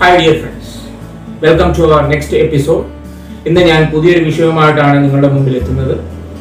hi dear friends welcome to our next episode ഇന്ന് ഞാൻ പുതിയൊരു വിഷയവുമായിട്ടാണ് നിങ്ങളുടെ മുമ്പിൽ എത്തുന്നത്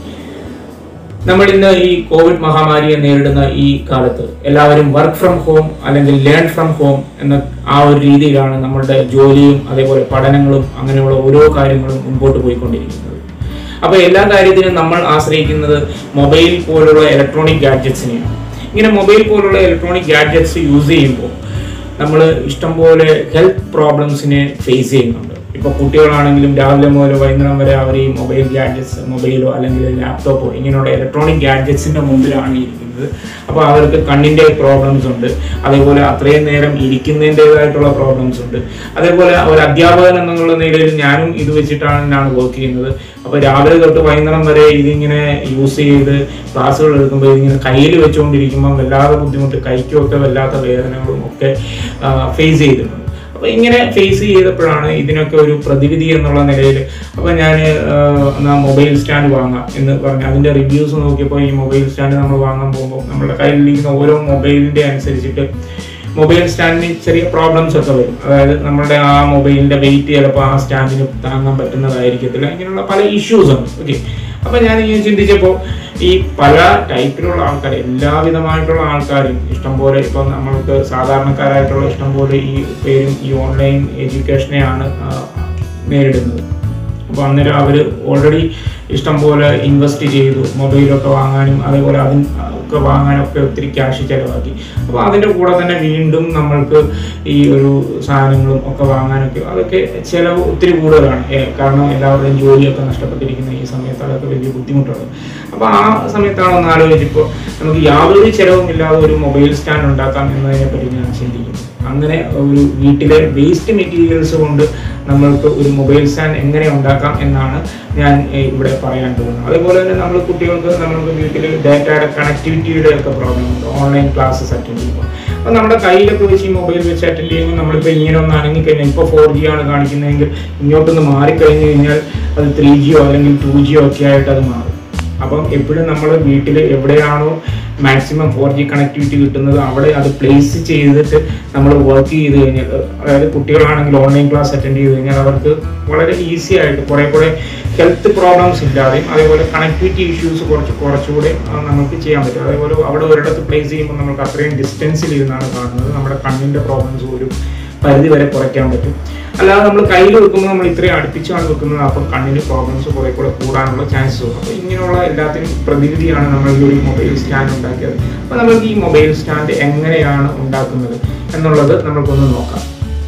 നമ്മൾ ഇന്ന് ഈ കോവിഡ് മഹാമാരിയെ നേരിടുന്ന ഈ കാലത്ത് എല്ലാവരും വർക്ക് ഫ്രം ഹോം അല്ലെങ്കിൽ ലേൺ ഫ്രം ഹോം എന്ന ആ ഒരു രീതിയിലാണ് നമ്മളുടെ ജോലിയും അതേപോലെ പഠനങ്ങളും അങ്ങനെയുള്ള ഓരോ കാര്യങ്ങളും മുമ്പോട്ട് പോയിക്കൊണ്ടിരിക്കുന്നത് അപ്പോൾ എല്ലാ കാര്യത്തിനും നമ്മൾ ആശ്രയിക്കുന്നത് മൊബൈൽ പോലുള്ള ഇലക്ട്രോണിക് ഗാഡ്ജറ്റ്സിനെയാണ് ഇങ്ങനെ മൊബൈൽ പോലുള്ള ഇലക്ട്രോണിക് ഗാഡ്ജറ്റ്സ് യൂസ് ചെയ്യുമ്പോൾ നമ്മൾ ഇഷ്ടംപോലെ ഹെൽത്ത് പ്രോബ്ലംസിനെ ഫേസ് ചെയ്യുന്നുണ്ട് ഇപ്പോൾ കുട്ടികളാണെങ്കിലും രാവിലെ മുതൽ വൈകുന്നേരം വരെ അവർ ഈ മൊബൈൽ ഗാഡ്ജറ്റ്സ് മൊബൈലോ അല്ലെങ്കിൽ ലാപ്ടോപ്പോ ഇങ്ങനെയുള്ള ഇലക്ട്രോണിക് ഗാഡ്ജറ്റ്സിൻ്റെ മുമ്പിലാണ് ഇരിക്കുന്നത് അപ്പോൾ അവർക്ക് കണ്ണിൻ്റെ പ്രോബ്ലംസ് ഉണ്ട് അതേപോലെ അത്രയും നേരം ഇരിക്കുന്നതിൻ്റെതായിട്ടുള്ള പ്രോബ്ലംസ് ഉണ്ട് അതേപോലെ ഒരു അധ്യാപകൻ എന്നുള്ള നിലയിൽ ഞാനും ഇത് വെച്ചിട്ടാണ് ഞാൻ വർക്ക് ചെയ്യുന്നത് അപ്പോൾ രാവിലെ തൊട്ട് വൈകുന്നേരം വരെ ഇതിങ്ങനെ യൂസ് ചെയ്ത് ക്ലാസ്സുകൾ എടുക്കുമ്പോൾ ഇതിങ്ങനെ കയ്യിൽ വെച്ചുകൊണ്ടിരിക്കുമ്പോൾ വല്ലാതെ ബുദ്ധിമുട്ട് കൈക്കുമൊക്കെ വല്ലാത്ത വേദനകളും ഒക്കെ ഫേസ് ചെയ്തിട്ടുണ്ട് അപ്പോൾ ഇങ്ങനെ ഫേസ് ചെയ്തപ്പോഴാണ് ഇതിനൊക്കെ ഒരു പ്രതിവിധി എന്നുള്ള നിലയിൽ അപ്പോൾ ഞാൻ എന്നാൽ മൊബൈൽ സ്റ്റാൻഡ് വാങ്ങാം എന്ന് പറഞ്ഞു അതിൻ്റെ റിവ്യൂസ് നോക്കിയപ്പോൾ ഈ മൊബൈൽ സ്റ്റാൻഡ് നമ്മൾ വാങ്ങാൻ പോകുമ്പോൾ നമ്മുടെ കയ്യിലിരിക്കുന്ന ഓരോ മൊബൈലിൻ്റെ അനുസരിച്ചിട്ട് മൊബൈൽ സ്റ്റാൻഡിന് ചെറിയ പ്രോബ്ലംസ് ഒക്കെ വരും അതായത് നമ്മുടെ ആ മൊബൈലിന്റെ വെയിറ്റ് ചിലപ്പോൾ ആ സ്റ്റാൻഡിന് താങ്ങാൻ പറ്റുന്നതായിരിക്കത്തില്ല ഇങ്ങനെയുള്ള പല ഇഷ്യൂസ് ഉണ്ട് ഓക്കെ അപ്പൊ ഞാൻ ഇങ്ങനെ ചിന്തിച്ചപ്പോൾ ഈ പല ടൈപ്പിലുള്ള ആൾക്കാർ എല്ലാവിധമായിട്ടുള്ള ആൾക്കാരും ഇഷ്ടംപോലെ ഇപ്പം നമ്മൾക്ക് സാധാരണക്കാരായിട്ടുള്ള ഇഷ്ടംപോലെ ഈ പേരും ഈ ഓൺലൈൻ എഡ്യൂക്കേഷനെയാണ് ആ, നേരിടുന്നത് അപ്പോൾ അന്നേരം അവർ ഓൾറെഡി ഇഷ്ടംപോലെ ഇൻവെസ്റ്റ് ചെയ്തു മൊബൈലൊക്കെ വാങ്ങാനും അതേപോലെ അതിന് ഒക്കെ വാങ്ങാനൊക്കെ ഒത്തിരി ക്യാഷ് ചിലവാക്കി അപ്പോൾ അതിൻ്റെ കൂടെ തന്നെ വീണ്ടും നമ്മൾക്ക് ഈ ഒരു സാധനങ്ങളും ഒക്കെ വാങ്ങാനൊക്കെ അതൊക്കെ ചിലവ് ഒത്തിരി കൂടുതലാണ് ഏ, കാരണം എല്ലാവരുടെയും ജോലിയൊക്കെ നഷ്ടപ്പെട്ടിരിക്കുന്ന ഈ സമയത്ത് അതൊക്കെ വലിയ ബുദ്ധിമുട്ടുണ്ട് അപ്പോൾ ആ സമയത്താണ് ഒന്ന് ആലോചിച്ചപ്പോൾ നമുക്ക് യാതൊരു ചിലവുമില്ലാതെ ഒരു മൊബൈൽ സ്റ്റാൻഡ് ഉണ്ടാക്കാം എന്നതിനെ പറ്റി ഞാൻ ചിന്തിക്കുന്നു അങ്ങനെ ഒരു വീട്ടിലെ വേസ്റ്റ് മെറ്റീരിയൽസ് കൊണ്ട് നമ്മൾക്ക് ഒരു മൊബൈൽ സ്റ്റാൻഡ് എങ്ങനെ ഉണ്ടാക്കാം എന്നാണ് ഞാൻ ഏഹ്, ഇവിടെ പറയാൻ പോകുന്നത് അതേപോലെ തന്നെ നമ്മൾ കുട്ടികൾക്ക് നമ്മൾക്ക് വീട്ടിൽ ഡാറ്റയുടെ കണക്ടിവിറ്റിയുടെ ഒക്കെ പ്രോബ്ലം ഉണ്ട് ഓൺലൈൻ ക്ലാസ്സസ് അറ്റൻഡ് ചെയ്യുമ്പോൾ അപ്പോൾ നമ്മുടെ കയ്യിലൊക്കെ വെച്ച് ഈ മൊബൈൽ വെച്ച് അറ്റൻഡ് ചെയ്യുമ്പോൾ നമ്മളിപ്പോൾ ഇങ്ങനെ ഒന്ന് അനങ്ങിക്കഴിഞ്ഞാൽ ഇപ്പോൾ ഫോർ ജി ആണ് കാണിക്കുന്നതെങ്കിൽ ഇങ്ങോട്ടൊന്ന് മാറിക്കഴിഞ്ഞ് കഴിഞ്ഞാൽ അത് ത്രീ ജിയോ അല്ലെങ്കിൽ ടു ജിയോ ഒക്കെ ആയിട്ട് അത് മാറും അപ്പം എപ്പോഴും നമ്മൾ വീട്ടിൽ എവിടെയാണോ മാക്സിമം ഫോർ ജി കണക്ടിവിറ്റി കിട്ടുന്നത് അവിടെ അത് പ്ലേസ് ചെയ്തിട്ട് നമ്മൾ വർക്ക് ചെയ്ത് കഴിഞ്ഞാൽ അതായത് കുട്ടികളാണെങ്കിൽ ഓൺലൈൻ ക്ലാസ് അറ്റൻഡ് ചെയ്ത് കഴിഞ്ഞാൽ അവർക്ക് വളരെ ഈസി ആയിട്ട് കുറേ കൂടെ ഹെൽത്ത് പ്രോബ്ലംസ് ഇല്ലാതെയും അതേപോലെ കണക്ടിവിറ്റി ഇഷ്യൂസ് കുറച്ച് കുറച്ചുകൂടെ ആ, നമുക്ക് ചെയ്യാൻ പറ്റും അതേപോലെ അവിടെ ഒരിടത്ത് പ്ലേസ് ചെയ്യുമ്പോൾ നമുക്ക് അത്രയും ഡിസ്റ്റൻസിൽ ഇരുന്നാണ് കാണുന്നത് നമ്മുടെ കണ്ണിൻ്റെ പ്രോബ്ലംസ് ഒരു പരിധി വരെ കുറയ്ക്കാൻ പറ്റും അല്ലാതെ നമ്മൾ കയ്യിൽ വെക്കുമ്പോൾ നമ്മൾ ഇത്രയും അടുപ്പിച്ചാണ് വെക്കുന്നത് അപ്പം കണ്ണിന് പ്രോബ്ലംസ് കുറെ കൂടെ കൂടാനുള്ള ചാൻസസ് ഉണ്ട് അപ്പോൾ ഇങ്ങനെയുള്ള എല്ലാത്തിനും പ്രതിവിധിയാണ് നമ്മൾ ഈ ഒരു മൊബൈൽ സ്റ്റാൻഡ് ഉണ്ടാക്കിയത് അപ്പോൾ നമുക്ക് ഈ മൊബൈൽ സ്റ്റാൻഡ് എങ്ങനെയാണ് ഉണ്ടാക്കുന്നത് എന്നുള്ളത് നമുക്കൊന്ന് നോക്കാം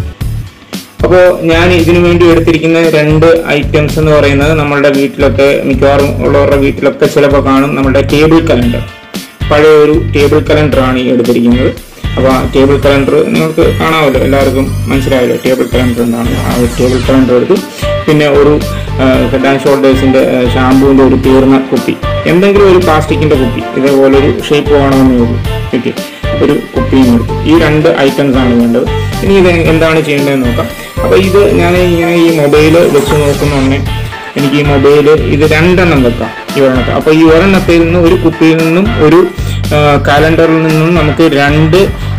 അപ്പോൾ ഞാൻ ഇതിനു വേണ്ടി എടുത്തിരിക്കുന്ന രണ്ട് ഐറ്റംസ് എന്ന് പറയുന്നത് നമ്മളുടെ വീട്ടിലൊക്കെ മിക്കവാറും ഉള്ളവരുടെ വീട്ടിലൊക്കെ ചിലപ്പോൾ കാണും നമ്മുടെ ടേബിൾ കലണ്ടർ പഴയ ഒരു ടേബിൾ കലണ്ടറാണ് ഈ എടുത്തിരിക്കുന്നത് അപ്പോൾ ആ ടേബിൾ കലണ്ടർ നിങ്ങൾക്ക് കാണാമല്ലോ എല്ലാവർക്കും മനസ്സിലായല്ലോ ടേബിൾ കലണ്ടർ എന്താണ് ആ ഒരു ടേബിൾ കലണ്ടർ എടുത്തു പിന്നെ ഒരു ഹെഡ് ആൻഡ് ഷോൾഡേഴ്സിൻ്റെ ഷാമ്പൂവിൻ്റെ ഒരു തീർന്ന കുപ്പി എന്തെങ്കിലും ഒരു പ്ലാസ്റ്റിക്കിൻ്റെ കുപ്പി ഇതേപോലെ ഒരു ഷേപ്പ് വേണമെന്നേ ഉള്ളൂ ഓക്കെ ഒരു കുപ്പിയും എടുത്തു ഈ രണ്ട് ഐറ്റംസ് ആണ് വേണ്ടത് ഇനി ഇത് എന്താണ് ചെയ്യേണ്ടതെന്ന് നോക്കാം അപ്പോൾ ഇത് ഞാൻ ഇങ്ങനെ ഈ മൊബൈൽ വെച്ച് നോക്കുന്നുണ്ടെ എനിക്ക് ഈ മൊബൈൽ ഇത് രണ്ടെണ്ണം വെക്കാം ഈ ഒരെണ്ണത്തെ അപ്പോൾ ഈ ഒരെണ്ണത്തിൽ നിന്ന് ഒരു കുപ്പിയിൽ നിന്നും ഒരു കാലണ്ടറിൽ നിന്നും നമുക്ക് രണ്ട്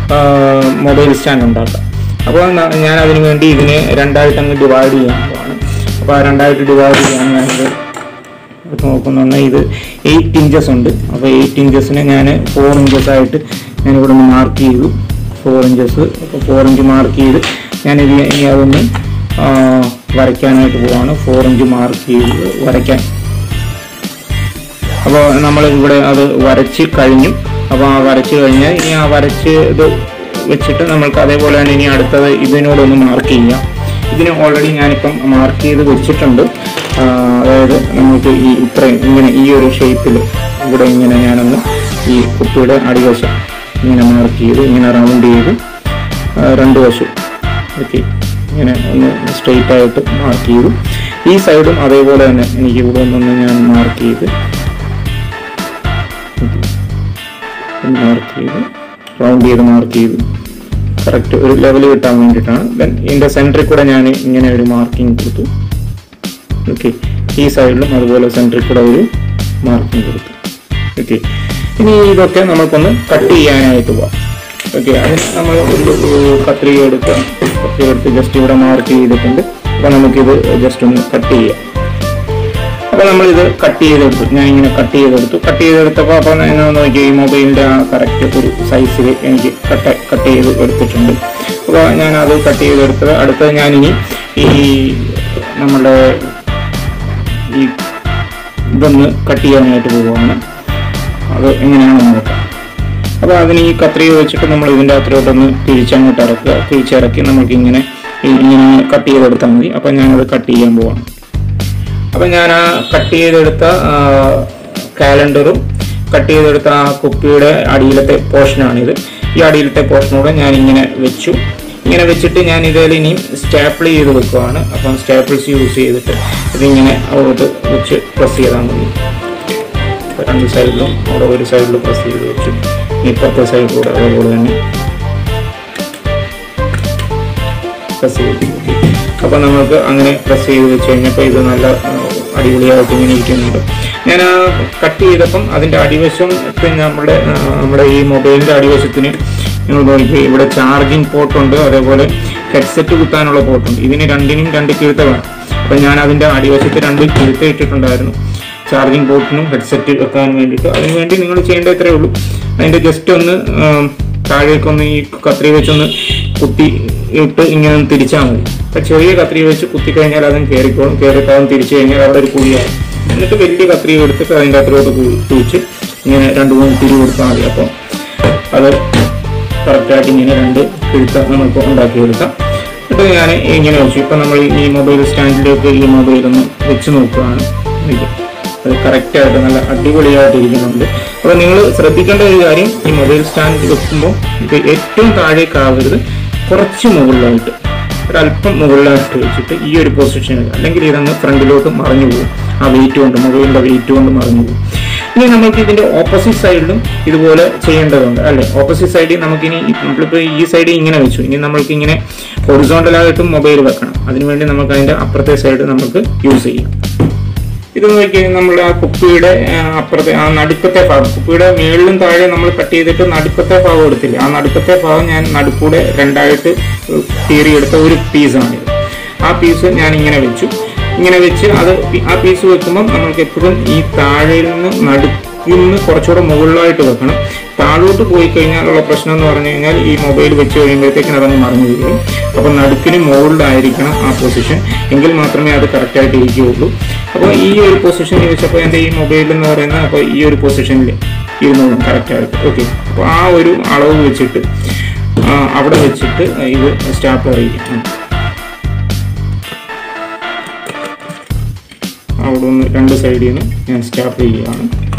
മൊബൈൽ സ്റ്റാൻഡ് ഉണ്ടാക്കാം അപ്പോൾ ന- ഞാൻ അതിനു വേണ്ടി ഇതിനെ രണ്ടായിട്ട് അങ്ങ് ഡിവൈഡ് ചെയ്യാൻ പോവാണ് അപ്പോൾ ആ രണ്ടായിട്ട് ഡിവൈഡ് ചെയ്യാൻ ഞാനിത് ഇത് നോക്കുന്നുണ്ട് ഇത് എയ്റ്റ് ഇഞ്ചസ് ഉണ്ട് അപ്പോൾ എയ്റ്റ് ഇഞ്ചസിനെ ഞാൻ ഫോർ ഇഞ്ചസ് ആയിട്ട് ഞാൻ ഇവിടെ നിന്ന് മാർക്ക് ചെയ്തു ഫോർ ഇഞ്ചസ് അപ്പോൾ ഫോർ ഇഞ്ച് മാർക്ക് ചെയ്ത് ഞാൻ ഇത് ഇനി അതൊന്ന് ആ, വരയ്ക്കാനായിട്ട് പോവാണ് ഫോർ ഇഞ്ച് മാർക്ക് ചെയ്ത് വരയ്ക്കാൻ അപ്പോൾ നമ്മൾ ഇവിടെ അത് വരച്ച് കഴിഞ്ഞു അപ്പോൾ ആ വരച്ച് കഴിഞ്ഞാൽ ഇനി ആ വരച്ച് ഇത് വെച്ചിട്ട് നമ്മൾക്ക് അതേപോലെ തന്നെ ഇനി അടുത്തത് ഇതിനോടൊന്ന് മാർക്ക് ചെയ്യാം ഇതിന് ഓൾറെഡി ഞാനിപ്പം മാർക്ക് ചെയ്ത് വെച്ചിട്ടുണ്ട് ആ, അതായത് നമുക്ക് ഈ ഇത്രയും ഇങ്ങനെ ഈ ഒരു ഷേപ്പിൽ ഇവിടെ ഇങ്ങനെ ഞാനൊന്ന് ഈ കുപ്പിയുടെ അടിവശം ഇങ്ങനെ മാർക്ക് ചെയ്ത് ഇങ്ങനെ റൗണ്ട് ചെയ്ത് ആ, രണ്ട് വശം ഓക്കെ ഇങ്ങനെ ഒന്ന് സ്ട്രെയിറ്റ് ആയിട്ട് മാർക്ക് ചെയ്തു ഈ സൈഡും അതേപോലെ തന്നെ എനിക്ക് ഇവിടെ ഒന്നൊന്ന് ഞാൻ മാർക്ക് ചെയ്ത് മാർക്ക് ചെയ്ത് റൗണ്ട് ചെയ്ത് മാർക്ക് ചെയ്ത് കറക്റ്റ് ഒരു ലെവൽ കിട്ടാൻ വേണ്ടിയിട്ടാണ് ദെൻ ഇതിൻ്റെ സെൻറ്ററിൽ കൂടെ ഞാൻ ഇങ്ങനെ ഒരു മാർക്കിംഗ് കൊടുത്തു ഓക്കെ ഈ സൈഡിലും അതുപോലെ സെൻറ്ററിൽ കൂടെ ഒരു മാർക്കിംഗ് കൊടുത്തു ഓക്കെ ഇനി ഇതൊക്കെ നമുക്കൊന്ന് കട്ട് ചെയ്യാനായിട്ട് പോവാം ഓക്കെ അതിന് നമ്മൾ ഒരു കത്രിക എടുക്കുക കത്രിക എടുത്ത് ജസ്റ്റ് ഇവിടെ മാർക്ക് ചെയ്തിട്ടുണ്ട് അപ്പോൾ നമുക്കിത് ജസ്റ്റ് ഒന്ന് കട്ട് ചെയ്യാം അപ്പോൾ നമ്മളിത് കട്ട് ചെയ്തെടുത്തു ഞാൻ ഇങ്ങനെ കട്ട് ചെയ്തെടുത്തു കട്ട് ചെയ്തെടുത്തപ്പോൾ അപ്പോൾ ഞാൻ നോക്കി ഈ മൊബൈലിൻ്റെ ആ കറക്റ്റ് ഒരു സൈസിൽ എനിക്ക് കട്ട് കട്ട് ചെയ്ത് എടുത്തിട്ടുണ്ട് അപ്പോൾ ഞാൻ അത് കട്ട് ചെയ്തെടുത്തത് അടുത്തത് ഞാനിനി ഈ നമ്മുടെ ഈ ഇതൊന്ന് കട്ട് ചെയ്യാനായിട്ട് പോവുകയാണ് അത് എങ്ങനെയാണെന്ന് നോക്കാം അപ്പോൾ അതിന് ഈ കത്രിക വെച്ചിട്ട് നമ്മൾ ഇതിൻ്റെ അകത്തോട്ടൊന്ന് തിരിച്ചങ്ങോട്ട് ഇറക്കുക തിരിച്ചിറക്കി നമുക്ക് ഇങ്ങനെ ഇങ്ങനെ കട്ട് ചെയ്തെടുത്താൽ മതി അപ്പോൾ ഞാനത് കട്ട് ചെയ്യാൻ പോവാണ് അപ്പം ഞാൻ ആ കട്ട് ചെയ്തെടുത്ത കാലണ്ടറും കട്ട് ചെയ്തെടുത്ത ആ കുപ്പിയുടെ അടിയിലത്തെ പോർഷനാണിത് ഈ അടിയിലത്തെ പോർഷനൂടെ ഞാൻ ഇങ്ങനെ വെച്ചു ഇങ്ങനെ വെച്ചിട്ട് ഞാൻ ഇതിൽ ഇനിയും സ്റ്റാപ്പിൾ ചെയ്ത് വെക്കുവാണ് അപ്പം സ്റ്റാപ്പിൾസ് യൂസ് ചെയ്തിട്ട് ഇതിങ്ങനെ അങ്ങോട്ട് വെച്ച് പ്രസ് ചെയ്താൽ മതി അപ്പോൾ രണ്ട് സൈഡിലും അവിടെ ഒരു സൈഡിൽ പ്രസ് ചെയ്ത് വെച്ചു ഇപ്പുറത്തെ സൈഡിലൂടെ അതുപോലെ തന്നെ പ്രസ് ചെയ്ത് അപ്പോൾ നമുക്ക് അങ്ങനെ പ്രസ് ചെയ്ത് വെച്ച് കഴിഞ്ഞപ്പോൾ ഇത് നല്ല ആ, അടിപൊളിയായിട്ട് ഇങ്ങനെ ഇരിക്കുന്നുണ്ട് ഞാൻ ആ കട്ട് ചെയ്തപ്പം അതിൻ്റെ അടിവശം പിന്നെ നമ്മുടെ ആ, നമ്മുടെ ഈ മൊബൈലിൻ്റെ അടിവശത്തിന് നിങ്ങൾ നോക്കി ഇവിടെ ചാർജിങ് പോർട്ടുണ്ട് അതേപോലെ ഹെഡ്സെറ്റ് കുത്താനുള്ള പോർട്ടുണ്ട് ഇതിന് രണ്ടിനും രണ്ട് കിഴുത്ത വേണം അപ്പം ഞാൻ അതിൻ്റെ അടിവശത്ത് രണ്ട് കിഴുത്ത ഇട്ടിട്ടുണ്ടായിരുന്നു ചാർജിങ് പോർട്ടിനും ഹെഡ്സെറ്റ് വെക്കാൻ വേണ്ടിയിട്ട് അതിന് വേണ്ടി നിങ്ങൾ ചെയ്യേണ്ട ഇത്രയേ ഉള്ളൂ അതിൻ്റെ ജസ്റ്റ് ഒന്ന് ആം, താഴേക്കൊന്ന് ഈ കത്രി വെച്ചൊന്ന് കുത്തി ഇട്ട് ഇങ്ങനെ ഒന്ന് തിരിച്ചാൽ മതി അപ്പം ചെറിയ കത്രി വെച്ച് കുത്തി കഴിഞ്ഞാൽ അതും കയറിക്കോളും കയറിക്കോളും തിരിച്ചു കഴിഞ്ഞാൽ അവിടെ ഒരു കുഴിയാവും എന്നിട്ട് വലിയ കത്രി എടുത്തിട്ട് അതിൻ്റെ അകത്തോട്ട് കുഴിച്ച് ഇങ്ങനെ രണ്ട് മൂന്ന് തിരി കൊടുത്താൽ മതി അപ്പോൾ അത് കറക്റ്റായിട്ട് ഇങ്ങനെ രണ്ട് കിഴുത്ത നമുക്ക് ഉണ്ടാക്കിയെടുക്കാം എന്നിട്ട് ഞാൻ ഇങ്ങനെ വെച്ചു ഇപ്പം നമ്മൾ ഈ മൊബൈൽ സ്റ്റാൻഡിലേക്ക് ഈ മൊബൈൽ ഒന്ന് വെച്ച് നോക്കുകയാണ് ഇത് അത് കറക്റ്റായിട്ട് നല്ല അടിപൊളിയായിട്ട് ഇരിക്കുന്നുണ്ട് അപ്പോൾ നിങ്ങൾ ശ്രദ്ധിക്കേണ്ട ഒരു കാര്യം ഈ മൊബൈൽ സ്റ്റാൻഡ് വെക്കുമ്പോൾ ഇത് ഏറ്റവും താഴേക്കാവരുത് കുറച്ച് മുകളിലായിട്ട് ഒരല്പം മുകളിലായിട്ട് വെച്ചിട്ട് ഈ ഒരു പൊസിഷനിൽ അല്ലെങ്കിൽ ഇതങ്ങ് ഫ്രണ്ടിലോട്ട് മറിഞ്ഞു പോകും ആ വെയിറ്റ് കൊണ്ട് മൊബൈലിൻ്റെ വെയിറ്റ് കൊണ്ട് മറിഞ്ഞു പോകും ഇനി നമുക്ക് ഇതിന്റെ ഓപ്പോസിറ്റ് സൈഡിലും ഇതുപോലെ ചെയ്യേണ്ടതുണ്ട് അല്ലെ ഓപ്പോസിറ്റ് സൈഡിൽ നമുക്കിനി നമ്മളിപ്പോൾ ഈ സൈഡ് ഇങ്ങനെ വെച്ചു ഇനി നമ്മൾക്ക് ഇങ്ങനെ ഹൊറിസോണ്ടലായിട്ടും മൊബൈൽ വെക്കണം അതിനുവേണ്ടി നമുക്ക് അതിന്റെ അപ്പുറത്തെ സൈഡ് നമുക്ക് യൂസ് ചെയ്യാം ഇത് നോക്കി നമ്മുടെ ആ കുപ്പിയുടെ ആ, അപ്പുറത്തെ ആ നടുക്കത്തെ ഭാഗം കുപ്പിയുടെ മേളിലും താഴെ നമ്മൾ കട്ട് ചെയ്തിട്ട് നടുക്കത്തെ ഭാഗം എടുത്തില്ല ആ നടുക്കത്തെ ഭാഗം ഞാൻ നടുക്കൂടെ രണ്ടായിട്ട് കീറിയെടുത്ത ഒരു പീസാണിത് ആ പീസ് ഞാൻ ഇങ്ങനെ വെച്ചു ഇങ്ങനെ വെച്ച് അത് പി- ആ പീസ് വെക്കുമ്പോൾ നമ്മൾക്ക് എപ്പോഴും ഈ താഴെയിൽ നിന്ന് നടുക്കിൽ നിന്ന് കുറച്ചുകൂടെ മുകളിലായിട്ട് വെക്കണം താഴോട്ട് പോയി കഴിഞ്ഞാലുള്ള പ്രശ്നം എന്ന് പറഞ്ഞു കഴിഞ്ഞാൽ ഈ മൊബൈൽ വെച്ച് കഴിയുമ്പോഴത്തേക്കിന് അതങ്ങ് മറന്നു വരും അപ്പോൾ നടുക്കിന് മുകളിലായിരിക്കണം ആ പൊസിഷൻ എങ്കിൽ മാത്രമേ അത് കറക്റ്റായിട്ട് ഇരിക്കുകയുള്ളൂ അപ്പോൾ ഈ ഒരു പൊസിഷനിൽ വെച്ചപ്പോൾ എൻ്റെ ഈ മൊബൈൽ എന്ന് പറയുന്നത് അപ്പോൾ ഈ ഒരു പൊസിഷനിൽ ഇരുന്നോളും കറക്റ്റായിട്ട് ഓക്കെ അപ്പോൾ ആ ഒരു അളവ് വെച്ചിട്ട് ആ, അവിടെ വെച്ചിട്ട് ഇത് സ്റ്റാപ്പ് ചെയ്യും അവിടെ നിന്ന് രണ്ട് സൈഡിൽ നിന്ന് ഞാൻ സ്റ്റാപ്പിൾ ചെയ്യുകയാണ്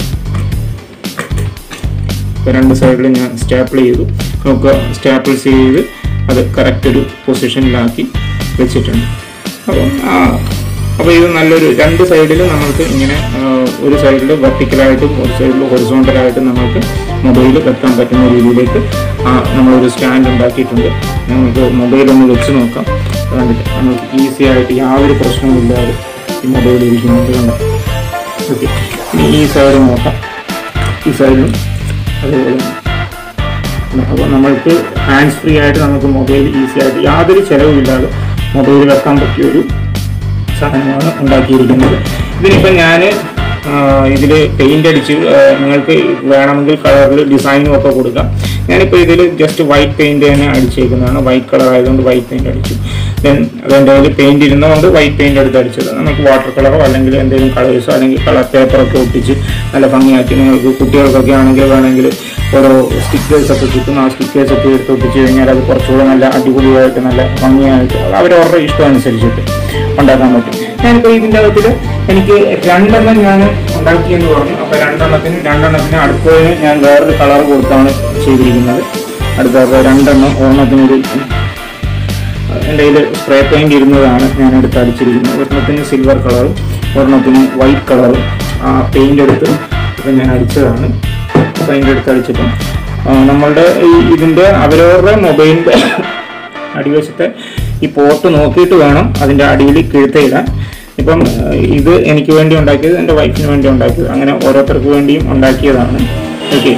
ഇപ്പോൾ രണ്ട് സൈഡിൽ ഞാൻ സ്റ്റാപ്പിൾ ചെയ്തു നമുക്ക് സ്റ്റാപ്പിൾ ചെയ്ത് അത് കറക്റ്റ് ഒരു പൊസിഷനിലാക്കി വെച്ചിട്ടുണ്ട് അപ്പം ആ, അപ്പോൾ ഇത് നല്ലൊരു രണ്ട് സൈഡിൽ നമുക്ക് ഇങ്ങനെ ആ, ഒരു സൈഡിൽ വെർട്ടിക്കലായിട്ടും ഒരു സൈഡിൽ ഹൊറിസോണ്ടലായിട്ടും നമുക്ക് മൊബൈൽ വെക്കാൻ പറ്റുന്ന രീതിയിലേക്ക് ആ, നമ്മളൊരു സ്റ്റാൻഡ് ഉണ്ടാക്കിയിട്ടുണ്ട് നമുക്ക് മൊബൈൽ ഒന്ന് വെച്ച് നോക്കാം കണ്ടിട്ട് നമുക്ക് ഈസി ആയിട്ട് യാതൊരു പ്രശ്നവുമില്ലാതെ ഈ മൊബൈൽ ഇരിക്കുന്നുണ്ട് കണ്ടോ ഓക്കെ ഇനി ഈ സൈഡ് നോക്കാം ഈ സൈഡിലും അതുപോലെ അപ്പോൾ നമ്മൾക്ക് ഹാൻഡ്സ് ഫ്രീ ആയിട്ട് നമുക്ക് മൊബൈൽ ഈസി ആയിട്ട് യാതൊരു ചിലവുമില്ലാതെ മൊബൈൽ വെക്കാൻ പറ്റിയ ഒരു സാധനമാണ് ഉണ്ടാക്കിയിരിക്കുന്നത് ഇതിനിപ്പോൾ ഞാൻ ഇതിൽ പെയിൻ്റ് അടിച്ച് ആ, നിങ്ങൾക്ക് വേണമെങ്കിൽ കളറിൽ ഡിസൈനും ഒക്കെ കൊടുക്കാം ഞാനിപ്പോൾ ഇതിൽ ജസ്റ്റ് വൈറ്റ് പെയിൻറ് തന്നെ അടിച്ചേക്കുന്നതാണ് വൈറ്റ് കളർ ആയതുകൊണ്ട് വൈറ്റ് പെയിൻറ് അടിച്ചു ദെൻ അതെൻ്റെ കയ്യിൽ പെയിൻറ് ഇരുന്നതുകൊണ്ട് വൈറ്റ് പെയിൻറ് എടുത്ത് അടിച്ചത് നമുക്ക് വാട്ടർ കളറോ അല്ലെങ്കിൽ എന്തെങ്കിലും കളേഴ്സോ അല്ലെങ്കിൽ കളർ പേപ്പറൊക്കെ ഒട്ടിച്ച് നല്ല ഭംഗിയാക്കി നിങ്ങൾക്ക് കുട്ടികൾക്കൊക്കെ ആണെങ്കിൽ വേണമെങ്കിൽ ഓരോ സ്റ്റിക്കേഴ്സ് ഒക്കെ കിട്ടും ആ സ്റ്റിക്കേഴ്സ് ഒക്കെ എടുത്ത് ഒട്ടിച്ച് കഴിഞ്ഞാൽ അത് കുറച്ചുകൂടെ നല്ല അടിപൊളിയായിട്ട് നല്ല ഭംഗിയായിട്ട് അത് അവരവരുടെ ഇഷ്ടം അനുസരിച്ചിട്ട് ഉണ്ടാക്കാൻ പറ്റും ഞാനിപ്പോൾ ഇതിൻ്റെ അകത്തിൽ എനിക്ക് രണ്ടെണ്ണം ഞാൻ ഉണ്ടാക്കിയെന്ന് പറഞ്ഞു അപ്പോൾ രണ്ടെണ്ണത്തിന് രണ്ടെണ്ണത്തിന് അടുത്തതിന് ഞാൻ വേറൊരു കളർ കൊടുത്താണ് ചെയ്തിരിക്കുന്നത് അടുത്ത അപ്പോൾ രണ്ടെണ്ണം ഒരെണ്ണത്തിനൊരു എൻ്റെ കയ്യിൽ സ്പ്രേ പെയിന്റ് ഇരുന്നതാണ് ഞാൻ എടുത്ത് അടിച്ചിരിക്കുന്നത് ഒരെണ്ണത്തിന് സിൽവർ കളറും ഒരെണ്ണത്തിന് വൈറ്റ് കളറും ആ പെയിന്റ് എടുത്ത് ഇപ്പം ഞാൻ അടിച്ചതാണ് പെയിന്റ് എടുത്ത് അടിച്ചിട്ടും ആ, നമ്മളുടെ ഈ ഇതിൻ്റെ അവരവരുടെ മൊബൈലിൻ്റെ അടിവശത്തെ ഈ പോർട്ട് നോക്കിയിട്ട് വേണം അതിൻ്റെ അടിയിൽ കിഴുത്തയിടാൻ ഇപ്പം ആ, ഇത് എനിക്ക് വേണ്ടി ഉണ്ടാക്കിയത് എൻ്റെ വൈഫിന് വേണ്ടി ഉണ്ടാക്കിയത് അങ്ങനെ ഓരോരുത്തർക്ക് വേണ്ടിയും ഉണ്ടാക്കിയതാണ് ഓക്കെ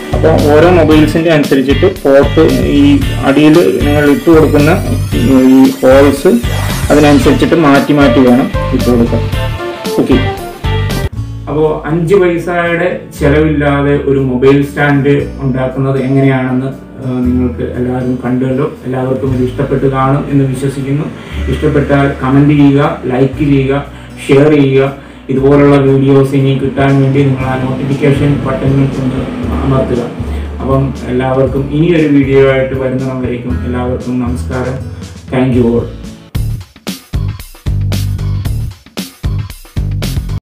അപ്പോൾ ഓരോ മൊബൈൽസിൻ്റെ അനുസരിച്ചിട്ട് പോർട്ട് ഈ അടിയിൽ നിങ്ങൾ ഇട്ട് കൊടുക്കുന്ന ഈ ഹോൾസ് അതിനനുസരിച്ചിട്ട് മാറ്റി മാറ്റി വേണം ഇട്ട് കൊടുക്കാൻ ഓക്കെ അപ്പോൾ അഞ്ച് പൈസയുടെ ചെലവില്ലാതെ ഒരു മൊബൈൽ സ്റ്റാൻഡ് ഉണ്ടാക്കുന്നത് എങ്ങനെയാണെന്ന് ആ, നിങ്ങൾക്ക് എല്ലാവരും കണ്ടുവല്ലോ എല്ലാവർക്കും ഇത് ഇഷ്ടപ്പെട്ട് കാണും എന്ന് വിശ്വസിക്കുന്നു ഇഷ്ടപ്പെട്ടാൽ കമൻറ്റ് ചെയ്യുക ലൈക്ക് ചെയ്യുക ഷെയർ ചെയ്യുക ഇതുപോലുള്ള വീഡിയോസ് ഇനി കിട്ടാൻ വേണ്ടി നിങ്ങൾ ആ നോട്ടിഫിക്കേഷൻ ബട്ടണിൽ ഒന്ന് അമർത്തുക അപ്പം എല്ലാവർക്കും ഇനിയൊരു വീഡിയോ ആയിട്ട് വരുന്നവരേക്കും എല്ലാവർക്കും നമസ്കാരം താങ്ക് യു ഓൾ